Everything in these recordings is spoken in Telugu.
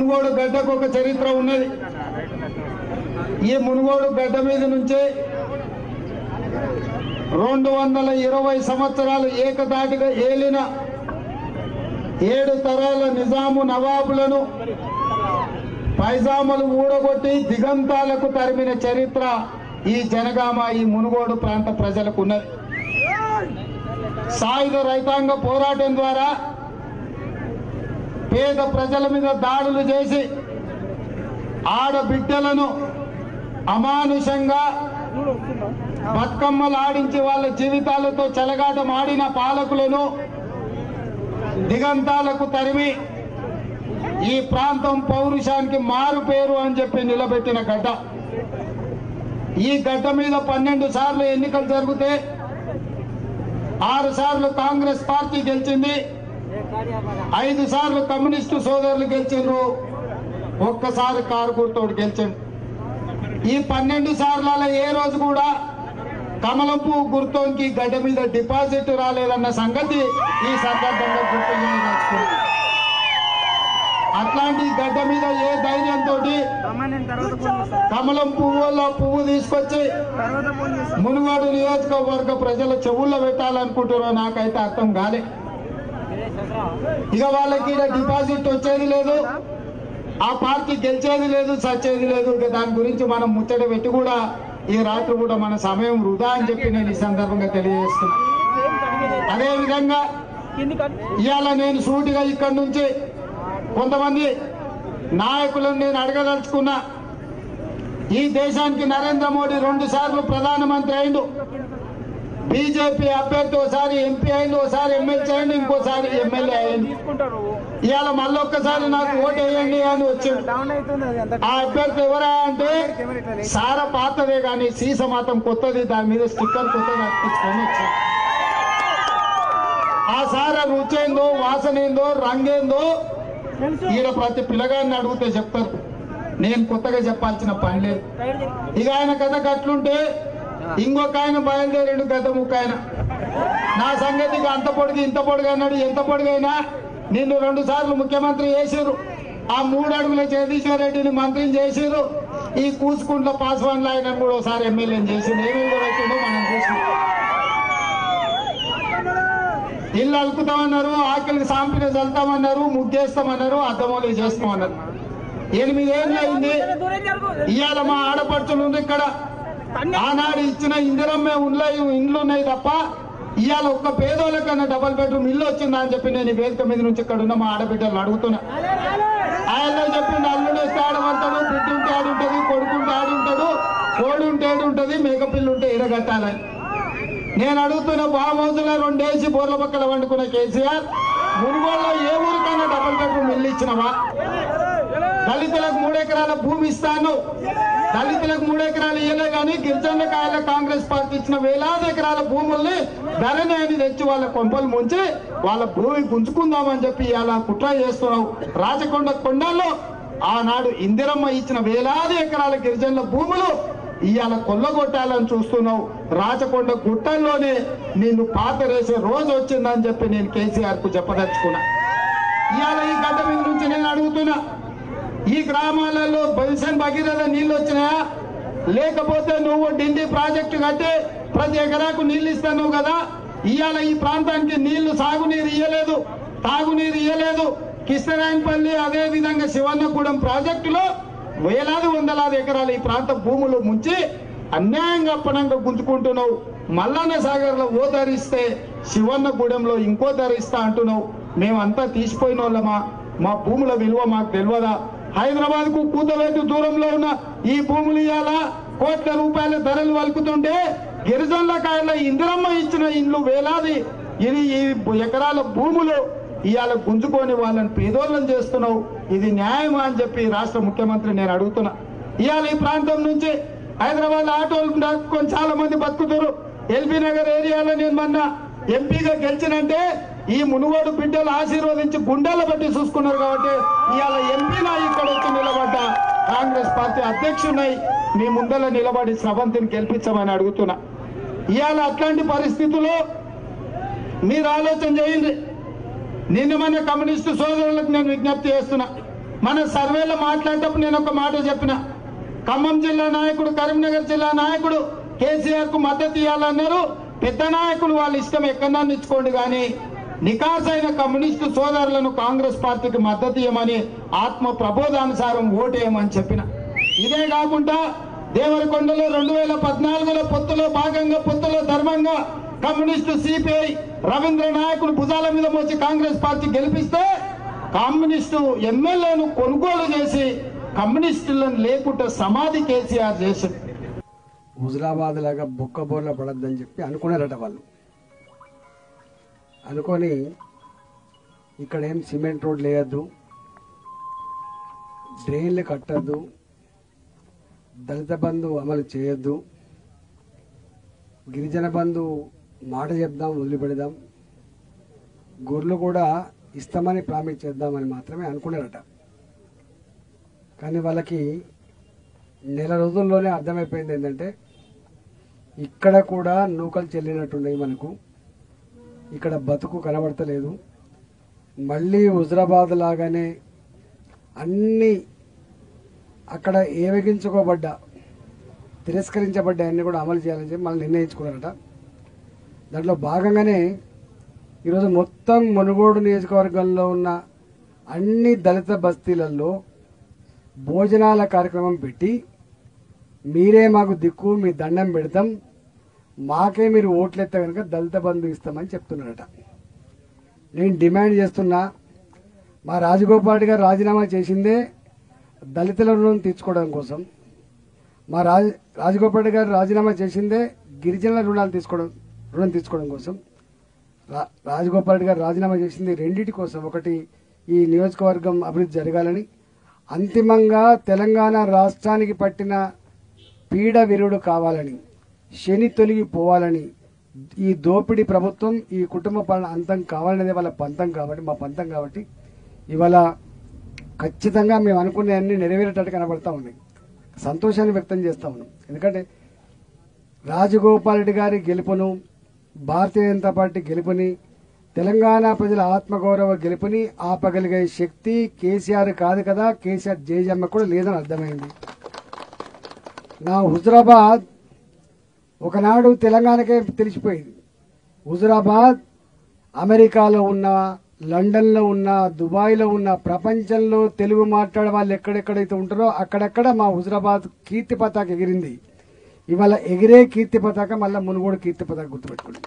మునుగోడు గడ్డకు ఒక చరిత్ర ఉన్నది ఈ మునుగోడు గడ్డ మీద నుంచే రెండు వందల ఇరవై సంవత్సరాలు ఏకదాటిగా ఏలిన ఏడు తరాల నిజాము నవాబులను పైజాములు ఊడగొట్టి దిగంతాలకు తరిమిన చరిత్ర ఈ జనగామ ఈ మునుగోడు ప్రాంత ప్రజలకు ఉన్నది సాయుధ రైతాంగ పోరాటం ద్వారా పేద ప్రజల మీద దాడులు చేసి ఆడబిడ్డలను అమానుషంగా బతుకమ్మలు ఆడించి వాళ్ళ జీవితాలతో చెలగాటం ఆడిన పాలకులను దిగంతాలకు తరిమి ఈ ప్రాంతం పౌరుషానికి మారు పేరు అని చెప్పి నిలబెట్టిన గడ్డ ఈ గడ్డ మీద పన్నెండు సార్లు ఎన్నికలు జరిగితే ఆరు సార్లు కాంగ్రెస్ పార్టీ గెలిచింది ఐదు సార్లు కమ్యూనిస్టు సోదరులు గెలిచిండ్రు ఒక్కసారి కారు గుర్తోడు గెలిచిండు ఈ పన్నెండు సార్లలో ఏ రోజు కూడా కమలం పువ్వు గుర్తోనికి గడ్డ మీద డిపాజిట్ రాలేదన్న సంగతి ఈ సందర్భంగా గుర్తు చేయదలుచుకున్నాను. అట్లాంటి గడ్డ మీద ఏ ధైర్యంతో అమ్మ నేను తర్వాత ఫోన్ చేస్తాను కమలం పువ్వులో పువ్వు తీసుకొచ్చి తర్వాత ఫోన్ చేస్తాను మునుగోడు నియోజకవర్గ ప్రజల చెవుల్లో పెట్టాలనుకుంటారో నాకైతే అర్థం కాలే ఇక వాళ్ళకి ఈడ డిపాజిట్ వచ్చేది లేదు ఆ పార్టీ గెలిచేది లేదు సచ్చేది లేదు ఇక దాని గురించి మనం ముచ్చట పెట్టి కూడా ఈ రాత్రి కూడా మన సమయం వృధా అని చెప్పి నేను ఈ సందర్భంగా తెలియజేస్తున్నా అదే విధంగా కింది కట్ ఇవాళ నేను సూటిగా ఇక్కడి నుంచి కొంతమంది నాయకులను నేను అడగదలుచుకున్నా ఈ దేశానికి నరేంద్ర మోడీ రెండు సార్లు ప్రధానమంత్రి అయిండు బీజేపీ అభ్యర్థి ఒకసారి ఎంపీ అయింది ఒకసారి ఎమ్మెల్సీ అయింది ఇంకోసారి ఎమ్మెల్యే అయింది తీసుకుంటారు ఇవాళ మళ్ళొక్కసారి నాకు ఓటు వేయండి అని వచ్చిండు డౌన్ అవుతుంది అది అంత ఆ అభ్యర్థి ఎవరా అంటే కెమెరా ఇట్లా రే. సార పాతదే కానీ సీస మాత్రం కొత్తది దాని మీద స్టిక్కర్ కొత్తది అతికించుకొని వచ్చింది ఆ సార రుచేందో వాసనేందో రంగేందో తెలుసు ఈడ ప్రతి పిల్లగాన్ని అడిగితే చెప్తారు నేను కొత్తగా చెప్పాల్సిన పని లేదు సైడ్ తిరిగి. ఇక ఆయన కథ గట్లుంటే ఇంకొక ఆయన బయలుదేరాడు గత ముక్క ఆయన నా సంగతి ఇక అంత పొడిగి ఇంత పొడుగు అన్నాడు ఎంత పొడుగైనా నిన్ను రెండు సార్లు ముఖ్యమంత్రి చేసిర్రు ఆ మూడు అడుగుల జగదీశ్వర్ రెడ్డిని మంత్రిని చేసిర్రు ఈ కూసుకుంట్ల పాస్వాన్లు ఆయన కూడా ఒకసారి ఎమ్మెల్యేని చేసిండు ఏమేమి పెట్టిండో మనం చూసినాం ఇల్లు అలుకుతామన్నారు ఆకలికి సాంపిన చల్లుతామన్నారు ముగ్గేస్తామన్నారు అద్దమోలు చేస్తామన్నారు ఎనిమిదేళ్ళు అయింది దూరం జరుగు. ఇవాళ మా ఆడపడుచులు ఉంది ఇక్కడ అన్ని ఆనాడు ఇచ్చిన ఇందిరమ్మే ఉన్నాయి ఇండ్లు ఉన్నాయి తప్ప ఇవాళ ఒక్క పేదోళ్ళకన్నా డబల్ బెడ్రూమ్ ఇల్లు వచ్చిందా అని చెప్పి నేను ఈ వేదిక మీద నుంచి ఇక్కడ ఉన్న మా ఆడబిడ్డలు అడుగుతున్నా ఆయన చెప్పిండు అల్లుడు వస్తే ఆడమంటాడు బిడ్డ ఉంటే ఆడుంటది కొడుకుంటే ఆడుంటాడు కోడి ఉంటే ఆడుంటది మేకపిల్లు ఉంటే ఇరగట్టాలని నేను అడుగుతున్న బామోజులో రెండేసి బోర్ల పక్కల వండుకున్న కేసీఆర్ మునుగోళ్ళలో ఏ ఊరికైనా డబల్ బెడ్రూమ్ ఇల్లు ఇచ్చినవా దళితులకు మూడు ఎకరాల భూమి ఇస్తాను దళితులకు మూడు ఎకరాలు ఇయ్యలే కానీ గిరిజనుల కాయల కాంగ్రెస్ పార్టీ ఇచ్చిన వేలాది ఎకరాల భూముల్ని ధరని అని తెచ్చి వాళ్ళ కొంపలు ముంచి వాళ్ళ భూమి గుంజుకుందామని చెప్పి ఇలా కుట్ర చేస్తున్నావు రాచకొండ కొండల్లో ఆనాడు ఇందిరమ్మ ఇచ్చిన వేలాది ఎకరాల గిరిజనుల భూములు ఇవాళ కొల్లగొట్టాలని చూస్తున్నావు రాచకొండ గుట్టల్లోనే నిన్ను పాతరేసే రోజు వచ్చిందని చెప్పి నేను కేసీఆర్ కు చెప్పదలుచుకున్నా ఇవాళ ఈ గడ్డ మీద నుంచి నేను అడుగుతున్నా ఈ గ్రామాలలో బలిసన్ భగీరథ నీళ్ళు వచ్చినాయా లేకపోతే నువ్వు డిండి ప్రాజెక్టు కట్టి ప్రతి ఎకరాకు నీళ్ళు ఇస్తాను కదా ఇవాళ ఈ ప్రాంతానికి నీళ్లు సాగునీరు ఇయ్యలేదు తాగునీరు ఇయ్యలేదు కిస్తరాయనపల్లి అదే విధంగా శివన్నగూడెం ప్రాజెక్టులో వేలాది వందలాది ఎకరాలు ఈ ప్రాంత భూములు ముంచి అన్యాయంగా అప్పనంగా గుంజుకుంటున్నావు మల్లన్న సాగర్ లో ఓ ధరిస్తే శివన్నగూడెంలో ఇంకో ధరిస్తా అంటున్నావు మేమంతా తీసిపోయిన వాళ్ళమా మా భూముల విలువ మాకు తెలియదా హైదరాబాద్ కు కూతవేటు దూరంలో ఉన్న ఈ భూములు ఇవాళ కోట్ల రూపాయల ధరలు వలుకుతుంటే గిరిజనుల కాయల ఇందిరమ్మ ఇచ్చిన ఇండ్లు వేలాది ఇది ఈ ఎకరాల భూములు ఇవాళ గుంజుకొని వాళ్ళని పేదోళ్ళని చేస్తున్నావు ఇది న్యాయమా అని చెప్పి రాష్ట్ర ముఖ్యమంత్రి నేను అడుగుతున్నా ఇవాళ ఈ ప్రాంతం నుంచి హైదరాబాద్ ఆటోలు నడుపుకొని చాలా మంది బతుకుతారు ఎల్బీ నగర్ ఏరియాలో నేను మొన్న ఎంపీగా గెలిచినంటే ఈ మునుగోడు బిడ్డలు ఆశీర్వదించి గుండెల బట్టి చూసుకున్నారు కాబట్టి ఇవాళ ఎంపీ నా ఇక్కడ వచ్చి నిలబడ్డ కాంగ్రెస్ పార్టీ అధ్యక్షునై మీ ముందర నిలబడి స్రవంతిని గెలిపించమని అడుగుతున్నా ఇవాళ అట్లాంటి పరిస్థితుల్లో మీరు ఆలోచన చేయండి నిన్న మన కమ్యూనిస్టు సోదరులకు నేను విజ్ఞప్తి చేస్తున్నా మన సర్వేలో మాట్లాడేటప్పుడు నేను ఒక మాట చెప్పిన ఖమ్మం జిల్లా నాయకుడు కరీంనగర్ జిల్లా నాయకుడు కేసీఆర్ కు మద్దతు ఇవ్వాలన్నారు పెద్ద నాయకులు వాళ్ళ ఇష్టం ఎక్కడన్నా ఇచ్చుకోండి కానీ నికాసైన కమ్యూనిస్టు సోదరులను కాంగ్రెస్ పార్టీకి మద్దతు ఇవ్వమని ఆత్మ ప్రబోధానుసారం ఓటేయమని చెప్పిన ఇదే కాకుండా దేవరకొండలో రెండు వేల పద్నాలుగులో పొత్తులో భాగంగా పొత్తులో ధర్మంగా కమ్యూనిస్టు సిపిఐ రవీంద్ర నాయకుడు భుజాల మీద మోచి కాంగ్రెస్ పార్టీ గెలిపిస్తే కమ్యూనిస్టు ఎమ్మెల్యేను కొనుగోలు చేసి కమ్యూనిస్టులను లేకుండా సమాధి కేసీఆర్ చేసింది హుజరాబాద్ లాగా బొక్క బోర్ల పడద్దని చెప్పి అనుకున్నారట వాళ్ళు అనుకొని ఇక్కడ ఏం సిమెంట్ రోడ్ లేయద్దు డ్రైన్లు కట్టద్దు దళిత బంధు అమలు చేయొద్దు గిరిజన బంధు మాట చెప్దాం వదిలిపెడదాం గొర్రెలు కూడా ఇస్తామని ప్రామిస్ చేద్దామని మాత్రమే అనుకున్నారట కానీ వాళ్ళకి నెల రోజుల్లోనే అర్థమైపోయింది ఏంటంటే ఇక్కడ కూడా నూకలు చెల్లినట్టున్నాయి మనకు ఇక్కడ బతుకు కనబడతలేదు మళ్ళీ హుజరాబాద్ లాగానే అన్ని అక్కడ ఏవగించుకోబడ్డ తిరస్కరించబడ్డ అన్ని కూడా అమలు చేయాలని చెప్పి మళ్ళీ నిర్ణయించుకున్నారట దాంట్లో భాగంగానే ఈరోజు మొత్తం మునుగోడు నియోజకవర్గంలో ఉన్న అన్ని దళిత బస్తీలలో భోజనాల కార్యక్రమం పెట్టి మీరే మాకు దిక్కు మీ దండం పెడతాం మాకే మీరు ఓట్లు ఎత్తే కనుక దళిత బంధు ఇస్తామని చెప్తున్నారట నేను డిమాండ్ చేస్తున్నా మా రాజగోపాల్ రెడ్డి గారు రాజీనామా చేసిందే దళితుల రుణం తీర్చుకోవడం కోసం మా రాజ రాజగోపాల్ రెడ్డి గారు రాజీనామా చేసిందే గిరిజనుల రుణాలు తీసుకోవడం రుణం తీర్చుకోవడం కోసం రా రాజగోపాల్ రెడ్డి గారు రాజీనామా చేసింది రెండింటి కోసం ఒకటి ఈ నియోజకవర్గం అభివృద్ధి జరగాలని అంతిమంగా తెలంగాణ రాష్ట్రానికి పట్టిన పీడ విరుడు కావాలని శని తొలగిపోవాలని ఈ దోపిడీ ప్రభుత్వం ఈ కుటుంబ పాలన అంతం కావాలనేది వాళ్ళ పంతం కాబట్టి మా పంతం కాబట్టి ఇవాళ ఖచ్చితంగా మేము అనుకునే అన్ని నెరవేరేటట్టు కనబడతా ఉన్నాయి సంతోషాన్ని వ్యక్తం చేస్తా ఉన్నాం ఎందుకంటే రాజగోపాల్ రెడ్డి గారి గెలుపును భారతీయ జనతా పార్టీ గెలుపుని తెలంగాణ ప్రజల ఆత్మగౌరవ గెలుపుని ఆపగలిగే శక్తి కేసీఆర్ కాదు కదా కేసీఆర్ జేజమ్మ కూడా లేదని అర్థమైంది నా హుజరాబాద్ ఒకనాడు తెలంగాణకే తెలిసిపోయింది హుజరాబాద్ అమెరికాలో ఉన్న లండన్లో ఉన్న దుబాయ్లో ఉన్న ప్రపంచంలో తెలుగు మాట్లాడే వాళ్ళు ఎక్కడెక్కడైతే ఉంటారో అక్కడక్కడ మా హుజరాబాద్ కీర్తి పతాక ఎగిరింది ఇవాళ ఎగిరే కీర్తి పతాక మళ్ళీ మునుగోడు కీర్తి పతాక గుర్తుపెట్టుకోండి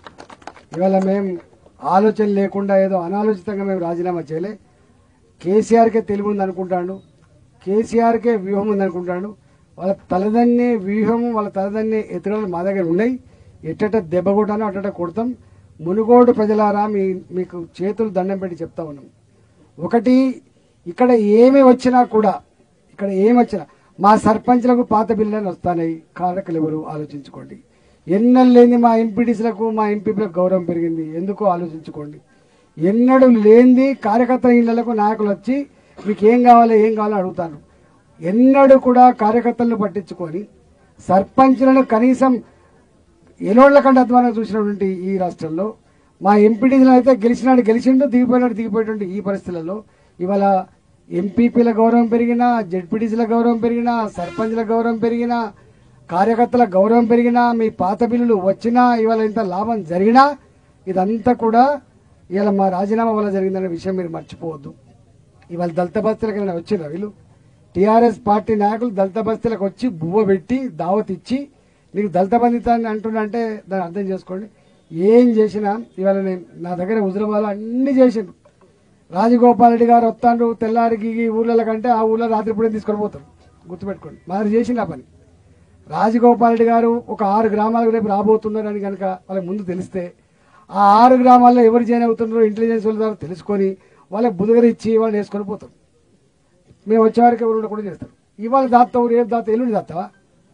ఇవాళ మేము ఆలోచన లేకుండా ఏదో అనాలోచితంగా మేము రాజీనామా చేయలే కేసీఆర్కే తెలివి ఉంది అనుకుంటాడు కేసీఆర్కే వ్యూహం ఉంది అనుకుంటాడు వాళ్ళ తలదన్నే వ్యూహం వాళ్ళ తలదన్నే ఎత్తుగడలు మా దగ్గర ఉన్నాయి ఎట్టట దెబ్బ కొట్టానో అట్టట కొడతాం మునుగోడు ప్రజలారా మీ మీకు చేతులు దండం పెట్టి చెప్తా ఉన్నాం ఒకటి ఇక్కడ ఏమి వచ్చినా కూడా ఇక్కడ ఏమి వచ్చినా మా సర్పంచ్లకు పాత బిల్లులు వస్తాయి కారకులు ఎవరు ఆలోచించుకోండి ఎన్నడూ లేని మా ఎంపీటీసీలకు మా ఎంపీలకు గౌరవం పెరిగింది ఎందుకో ఆలోచించుకోండి ఎన్నడూ లేనిది కార్యకర్త ఇళ్లకు నాయకులు వచ్చి మీకు ఏం కావాలో ఏం కావాలో అడుగుతారు ఎన్నడూ కూడా కార్యకర్తలను పట్టించుకొని సర్పంచ్లను కనీసం ఎలోళ్ల కంటే అధ్వానం చూసినటువంటి ఈ రాష్ట్రంలో మా ఎంపీటీసీలు అయితే గెలిచినాడు గెలిచిండు దిగిపోయినాడు దిగిపోయేటువంటి ఈ పరిస్థితులలో ఇవాళ ఎంపీపీల గౌరవం పెరిగినా జెడ్పీటీసీల గౌరవం పెరిగినా సర్పంచ్ల గౌరవం పెరిగినా కార్యకర్తల గౌరవం పెరిగినా మీ పాత బిల్లులు వచ్చినా ఇవాళ ఇంత లాభం జరిగినా ఇదంతా కూడా ఇవాళ మా రాజీనామా వల్ల జరిగిందనే విషయం మీరు మర్చిపోవద్దు ఇవాళ దళిత బస్తీలకు ఏమైనా వచ్చినా వీళ్ళు టీఆర్ఎస్ పార్టీ నాయకులు దళిత బస్తీలకు వచ్చి బువ్వ పెట్టి దావత్ ఇచ్చి నీకు దళిత బంధితాన్ని అంటున్నంటే దాన్ని అర్థం చేసుకోండి ఏం చేసినా ఇవాళ నేను నా దగ్గర హుజరాబాద్లో అన్ని చేసిండు రాజగోపాల్ రెడ్డి గారు వస్తాడు తెల్లారికి ఈ ఊర్ల కంటే ఆ ఊర్లో రాత్రిపూడే తీసుకొని పోతారు గుర్తుపెట్టుకోండి మరి చేసిండు ఆ పని రాజగోపాల్ రెడ్డి గారు ఒక ఆరు గ్రామాలకు రేపు రాబోతున్నారని కనుక వాళ్ళకి ముందు తెలిస్తే ఆ ఆరు గ్రామాల్లో ఎవరు జాయిన్ అవుతున్నారో ఇంటెలిజెన్స్ వాళ్ళ ద్వారా తెలుసుకొని వాళ్ళకి బుధగరిచ్చి వాళ్ళు వేసుకొని పోతాం మేము వచ్చేవారికి ఎవరు కూడా చేస్తారు ఇవాళ దాస్తావు రేపు దాస్తావు ఎల్లుండి దాస్తావా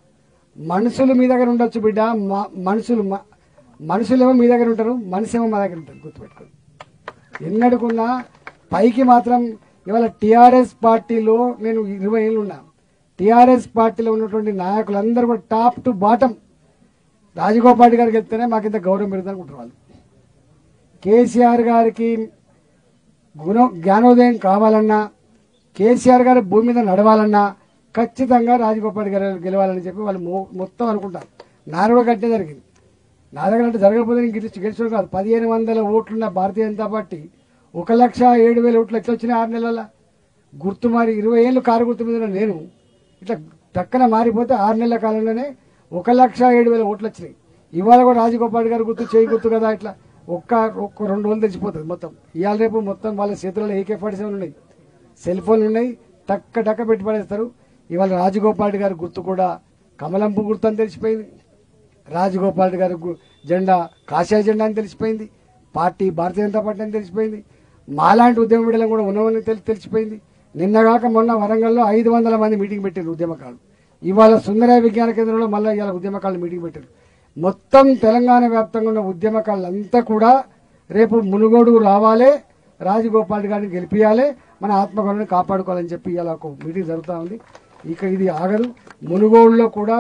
మనుషులు మీ దగ్గర ఉండొచ్చు బిడ్డ మ- మనుషులు మ- మనుషులేమో మీ దగ్గర ఉంటారు మనిషేమో మా దగ్గర ఉంటారు గుర్తుపెట్టుకోండి ఎన్నడుకున్నా పైకి మాత్రం ఇవాళ టీఆర్ఎస్ పార్టీలో నేను ఇరవై ఏళ్ళు ఉన్నా టీఆర్ఎస్ పార్టీలో ఉన్నటువంటి నాయకులందరూ కూడా top to bottom Rajagopal Reddy గారికి వెళ్తేనే మాకు ఇంత గౌరవం పెరుగుతుంది అనుకుంటారు వాళ్ళు కేసీఆర్ గారికి గుణ జ్ఞానోదయం కావాలన్నా కేసీఆర్ గారి భూమి మీద నడవాలన్నా ఖచ్చితంగా రాజగోపాల్ గారు గెలవాలని చెప్పి వాళ్ళు మొ- మొత్తం అనుకుంటారు నారు కూడా కట్టే జరిగింది నా దగ్గర అంటే జరగకపోతే ఇంక గెలిచి గెలిచిన కాదు పదిహేను వందల ఓట్లున్న భారతీయ జనతా పార్టీ ఒక లక్ష ఏడు వేల ఓట్లు ఎట్లా వచ్చినాయి ఆరు నెలల గుర్తు మారి ఇరవై ఏళ్ళు కారు గుర్తు మీద ఉన్న నేను ఇట్లా టక్కన మారిపోతే ఆరు నెలల కాలంలోనే ఒక లక్ష ఏడు వేల ఓట్లు వచ్చినాయి ఇవాళ కూడా రాజగోపాల్ గారు గుర్తు చేయి గుర్తు కదా ఇట్లా ఒక్క ఒక్క రెండు రోజులు తెచ్చిపోతుంది మొత్తం ఇవాళ రేపు మొత్తం వాళ్ళ చేతులలో ఏకే ఫార్టీ సెవెన్ ఉన్నాయి సెల్ ఫోన్లు ఉన్నాయి టక్క టక్క పెట్టి పడేస్తారు ఇవాళ రాజగోపాల్ రెడ్డి గారి గుర్తు కూడా కమలంపు గుర్తు అని తెలిసిపోయింది రాజగోపాల్ రెడ్డి గారి గు- జెండా కాషాయ జెండా అని తెలిసిపోయింది పార్టీ భారతీయ జనతా పార్టీ అని తెలిసిపోయింది మాలాంటి ఉద్యమ బిడ్డలు కూడా ఉన్నామని తెలి తెలిసిపోయింది నిన్నగాక మొన్న వరంగల్లో ఐదు వందల మంది మీటింగ్ పెట్టారు ఉద్యమకాలు ఇవాళ సుందరయ విజ్ఞాన కేంద్రంలో మళ్ళీ ఇవాళ ఉద్యమకాలు మీటింగ్ పెట్టారు మొత్తం తెలంగాణ వ్యాప్తంగా ఉన్న ఉద్యమకాలంతా కూడా రేపు మునుగోడు రావాలే రాజగోపాల్ రెడ్డి గారిని గెలిపియాలి మన ఆత్మగౌరవాన్ని కాపాడుకోవాలని చెప్పి ఇలా ఒక మీటింగ్ జరుగుతూ ఉంది ఇక ఇది ఆగదు మునుగోడులో కూడా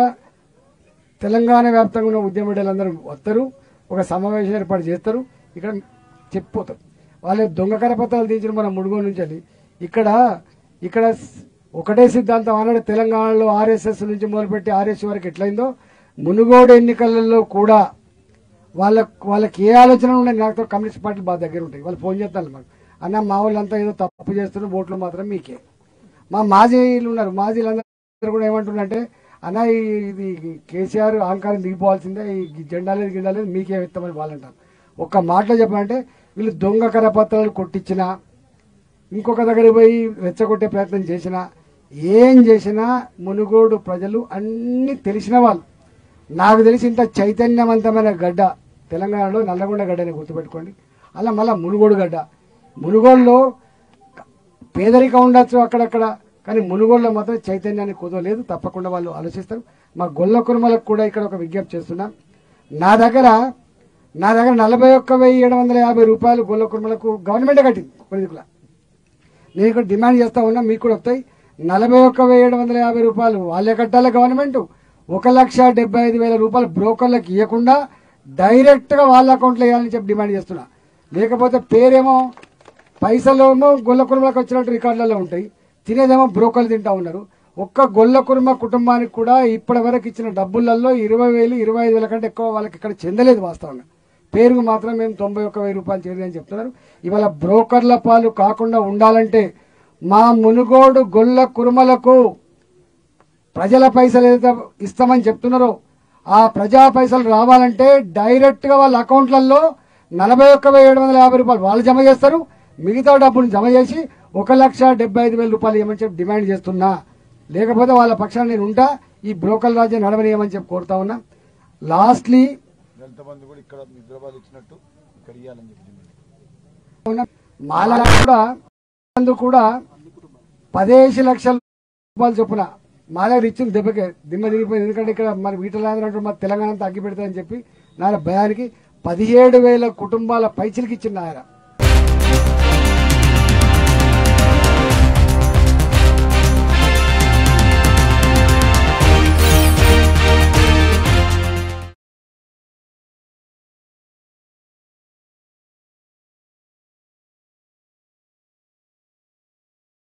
తెలంగాణ వ్యాప్తంగా ఉన్న ఉద్యమ బిడ్డలందరూ వస్తారు ఒక సమావేశం ఏర్పాటు చేస్తారు ఇక్కడ చెప్పిపోతారు వాళ్ళే దొంగ కరపత్రాలు తీసిన మన ముడుగోడు నుంచి వెళ్ళి ఇక్కడ ఇక్కడ స్- ఒకటే సిద్ధాంతం ఆనాడు తెలంగాణలో ఆర్ఎస్ఎస్ నుంచి మొదలుపెట్టి ఆర్ఎస్ వరకు ఎట్లయిందో మునుగోడు ఎన్నికలలో కూడా వాళ్ళ వాళ్ళకి ఏ ఆలోచన ఉన్నాయి నాతో కమ్యూనిస్ట్ పార్టీలు బాగా దగ్గర ఉంటాయి వాళ్ళు ఫోన్ చేస్తారు మాకు అన్న మా వాళ్ళంతా ఏదో తప్పు చేస్తున్నారు ఓట్లు మాత్రం మీకే మా మాజీలు ఉన్నారు మాజీలు అందరూ కూడా ఏమంటున్నారంటే అన్న ఈ- ఇది కేసీఆర్ అహంకారం దిగిపోవాల్సిందే ఈ జెండా లేదు గిండా లేదు మీకే ఇస్తామని వాళ్ళు అంటారు ఒక్క మాటలో చెప్పాలంటే వీళ్ళు దొంగ కరపత్రాలు కొట్టించినా ఇంకొక దగ్గర పోయి రెచ్చగొట్టే ప్రయత్నం చేసినా ఏం చేసినా మునుగోడు ప్రజలు అన్ని తెలిసిన వాళ్ళు నాకు తెలిసి ఇంత చైతన్యవంతమైన గడ్డ తెలంగాణలో నల్లగొండ గడ్డని గుర్తుపెట్టుకోండి అలా మళ్ళా మునుగోడు గడ్డ మునుగోడులో పేదరికం ఉండొచ్చు అక్కడక్కడ కానీ మునుగోడులో మాత్రం చైతన్యాన్ని కుదవలేదు తప్పకుండా వాళ్ళు ఆలోచిస్తారు మా గొల్ల కురుమలకు కూడా ఇక్కడ ఒక విజ్ఞప్తి చేస్తున్నాం నా దగ్గర నా దగ్గర నలభై ఒక్క వెయ్యి ఏడు వందల యాభై రూపాయలు గొల్ల కురుమలకు గవర్నమెంటే కట్టింది కొద్దిగా నేను ఇక్కడ డిమాండ్ చేస్తా ఉన్నా మీకు కూడా వస్తాయి నలభై ఒక్క వెయ్యి ఏడు వందల యాభై రూపాయలు వాళ్ళే కట్టాలి గవర్నమెంట్ ఒక లక్ష డెబ్బై ఐదు వేల రూపాయలు బ్రోకర్లకు ఇవ్వకుండా డైరెక్ట్ గా వాళ్ళ అకౌంట్లో వేయాలని చెప్పి డిమాండ్ చేస్తున్నా లేకపోతే పేరేమో పైసలేమో గొల్ల కుటుంబాలకు వచ్చినట్టు రికార్డులలో ఉంటాయి తినేదేమో బ్రోకర్లు తింటా ఉన్నారు ఒక్క గొల్ల కుటుంబ కుటుంబానికి కూడా ఇప్పటి వరకు ఇచ్చిన డబ్బులలో ఇరవై వేలు ఇరవై ఐదు వేల కంటే ఎక్కువ వాళ్ళకి ఇక్కడ చెందలేదు వాస్తవంగా పేరుకు మాత్రం మేము తొంభై ఒక్క వెయ్యి రూపాయలు చేయాలి అని చెప్తున్నారు ఇవాళ బ్రోకర్ల పాలు కాకుండా ఉండాలంటే మా మునుగోడు గొల్ల కురుమలకు ప్రజల పైసలు ఏదైతే ఇస్తామని చెప్తున్నారో ఆ ప్రజా పైసలు రావాలంటే డైరెక్ట్ గా వాళ్ళ అకౌంట్లలో నలభై ఒక్క వెయ్యి ఏడు వందల యాభై రూపాయలు వాళ్ళు జమ చేస్తారు మిగతా డబ్బులు జమ చేసి ఒక లక్ష డెబ్బై ఐదు వేల రూపాయలు ఇవ్వమని చెప్పి డిమాండ్ చేస్తున్నా లేకపోతే వాళ్ళ పక్షాన నేను ఉంటా ఈ బ్రోకర్ రాజ్యం నడవనియమని చెప్పి కోరుతా ఉన్నా లాస్ట్లీ దళిత బంధు కూడా ఇక్కడ హైదరాబాద్ ఇచ్చినట్టు ఇక్కడ ఇవ్వాలని చెప్పి డిమాండ్. ఉన్న మాల కూడా అందుకు కూడా పదేసి లక్షల రూపాయలు చొప్పున మా దగ్గర ఇచ్చింది దెబ్బకే దిమ్మ దిగిపోయింది ఎందుకంటే ఇక్కడ మరి వీటలాంటి మా తెలంగాణ అంతా అగ్గి పెడతాయని చెప్పి నా భయానికి పదిహేడు వేల కుటుంబాల పైచిలకి ఇచ్చింది ఆయన